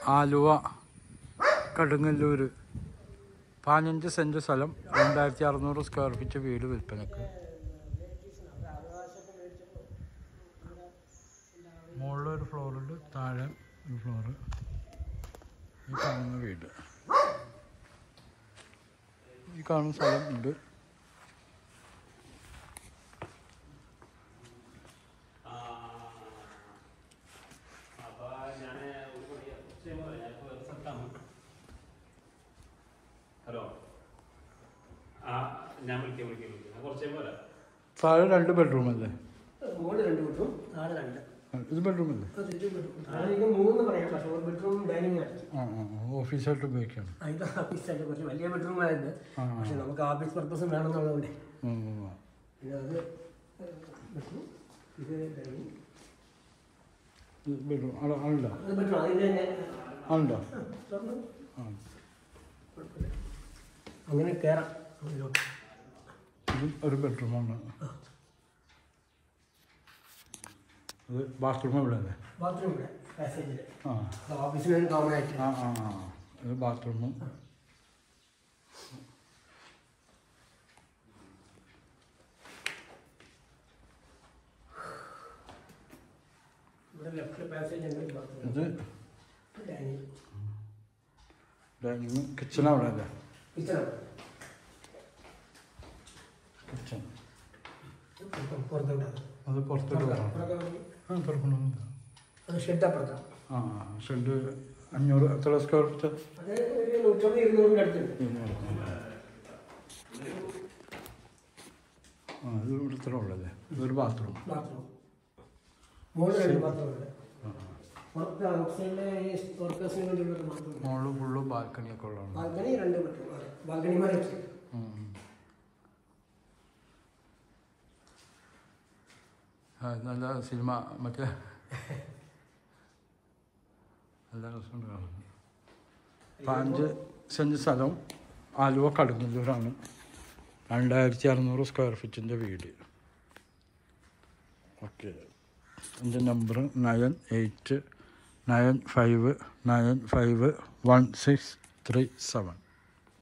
ആലുവ കടുങ്ങല്ലൂർ പതിനഞ്ച് സെൻറ്റ് സ്ഥലം രണ്ടായിരത്തി അറുന്നൂറ് സ്ക്വയർ ഫീറ്റ് വീട് വിൽപ്പനക്ക് മുകളിലൊരു ഫ്ലോറുണ്ട് താഴെ ഒരു ഫ്ലോറ് ഈ കാണുന്ന വീട് ഈ കാണുന്ന സ്ഥലം ഉണ്ട് ഹലോ ആ ഞാൻ വിളിക്കാം വിളിക്കാം വിളിക്കാം ഞാൻ കുറച്ചേ പോരാ താഴെ രണ്ട് ബെഡ്റൂം അല്ലേ മുകളിൽ രണ്ട് ബെഡ്റൂം താഴെ രണ്ട് ഇത് ബെഡ്റൂം അല്ലേ അത് ഇത് ബെഡ്റൂം താഴെ ഇത് മൂന്ന് പറയാം പക്ഷേ ഒരു ബെഡ്റൂം ഡൈനിങ് ആണ് ആ ആ ആ. ഓഫീസായിട്ട് ഉപയോഗിക്കാം ആ, ഇത് ഓഫീസായിട്ട് കുറച്ച് വലിയ ബെഡ്റൂം ആയിരുന്നു ആ. പക്ഷെ നമുക്ക് ഓഫീസ് പർപ്പസും വേണമെന്നുള്ളതുകൊണ്ട് ഉം, ഉം, ഉം. പിന്നെ അത് ബെഡ്റൂം ഇത് ഡൈനിങ് ഇത് ബെഡ്റൂം ആളോ ആളുണ്ടോ അത് ബെഡ്റൂം അതിൻ്റെ തന്നെ ആളുണ്ടോ തുറന്ന് ആ കുഴപ്പമില്ല. അങ്ങനെ കയറാം അതിലോട്ട് ഇത് ഒരു ബെഡ്റൂമാണ് അത് ബാത്റൂം എവിടെ അല്ലേ ബാത്റൂം ഇവിടെ പാസേജിൽ ആ ഓഫീസിന് വേണ്ടി കോമൺ ആയിട്ട് ആ ആ ആ ഇത് ബാത്റൂം ഇവിടെ ലെഫ്റ്റ് പാസേജ് ഉണ്ട് ബാത്റൂം ഇത് ഡൈനിങ് ഡൈനിങ് കിച്ചൺ അവിടെ അല്ലേ കിച്ചണാണ് കിച്ചൺ പുറത്തോട്ട് അത് പുറത്തോട്ട് പോകണം ആ തുറക്കണം അത് ഷെഡ് അപ്പുറത്താണ് ആ ഷെഡ് അഞ്ഞൂറ് എത്ര സ്ക്വയർ ഫീറ്റ് അത് ഒരു നൂറ്റമ്പത് ഇരുന്നൂറിൻ്റെ അടുത്തുണ്ട് ആ ഇത് ഇവിടെ ഇത്ര ഉള്ളല്ലേ ഇതൊരു ബാത്റൂം ബാത്റൂം മുകളിൽ രണ്ട് ബാത്റൂം ഉണ്ട് പുറത്ത് ഔട്ട്സൈഡിലെ ഈ വർക്കേഴ്സിന് വേണ്ടിയുള്ള ഒരു ബാത്റൂം മുകളിൽ ഫുള്ള് ബാൽക്കണിയൊക്കെ ഉള്ളതാണ് ബാൽക്കണി രണ്ട് ബെഡ്റൂം ബാൽക്കണിമാരൊക്കെ ഉം, ഉം. ആ, നല്ല സിനിമ മറ്റേ നല്ല രസമുണ്ട് കാണാൻ പാഞ്ച് സെൻറ്റ് സ്ഥലം ആലുവ കടുങ്ങല്ലൂരാണ് രണ്ടായിരത്തി അറുന്നൂറ് സ്ക്വയർ ഫീറ്റിൻ്റെ വീട് ഓക്കെ എൻ്റെ number nine eight nine five nine five one six three seven